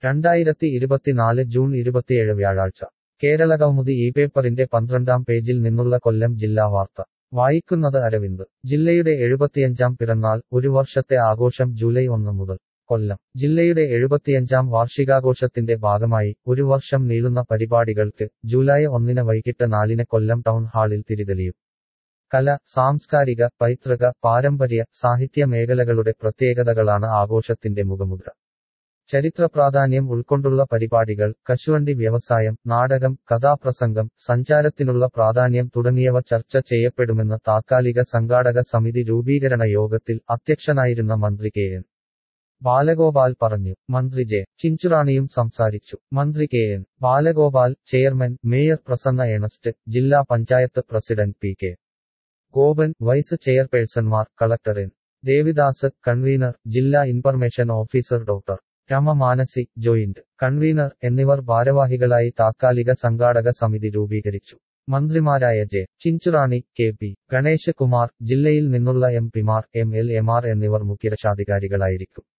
രണ്ടായിരത്തി ഇരുപത്തിനാല് ജൂൺ ഇരുപത്തിയേഴ് വ്യാഴാഴ്ച കേരളകൗമുദി ഈ പേപ്പറിന്റെ പന്ത്രണ്ടാം പേജിൽ നിന്നുള്ള കൊല്ലം ജില്ലാ വാർത്ത വായിക്കുന്നത് അരവിന്ദ് ജില്ലയുടെ എഴുപത്തിയഞ്ചാം പിറന്നാൾ ഒരു വർഷത്തെ ആഘോഷം ജൂലൈ ഒന്ന് മുതൽ കൊല്ലം ജില്ലയുടെ എഴുപത്തിയഞ്ചാം വാർഷികാഘോഷത്തിന്റെ ഭാഗമായി ഒരു വർഷം നീളുന്ന പരിപാടികൾക്ക് ജൂലൈ ഒന്നിന് വൈകിട്ട് നാലിന് കൊല്ലം ടൗൺ ഹാളിൽ തിരിതെളിയും കല സാംസ്കാരിക പൈതൃക പാരമ്പര്യ സാഹിത്യ മേഖലകളുടെ പ്രത്യേകതകളാണ് ആഘോഷത്തിന്റെ മുഖമുദ്ര ചരിത്ര പ്രാധാന്യം ഉൾക്കൊണ്ടുള്ള പരിപാടികൾ കശുവണ്ടി വ്യവസായം നാടകം കഥാപ്രസംഗം സഞ്ചാരത്തിനുള്ള പ്രാധാന്യം തുടങ്ങിയവ ചർച്ച ചെയ്യപ്പെടുമെന്ന് താത്കാലിക സംഘാടക സമിതി രൂപീകരണ യോഗത്തിൽ അധ്യക്ഷനായിരുന്ന മന്ത്രി കെ എൻ ബാലഗോപാൽ പറഞ്ഞു മന്ത്രി ജെ ചിഞ്ചുറാണിയും സംസാരിച്ചു മന്ത്രി K N Balagopal chairman mayor Prasanna Ernest ജില്ലാ panchayat president P K Gopan vice ചെയർപേഴ്സൺമാർ കളക്ടർ എൻ ദേവിദാസ് കൺവീനർ ജില്ലാ information officer doctor Rama Manasi joint convener എന്നിവർ ഭാരവാഹികളായി താത്കാലിക സംഘാടക സമിതി രൂപീകരിച്ചു മന്ത്രിമാരായ J Chinchurani K P Ganesh Kumar ജില്ലയിൽ നിന്നുള്ള എം പിമാർ എം എൽ എമാർ എന്നിവർ മുഖ്യരക്ഷാധികാരികളായിരിക്കും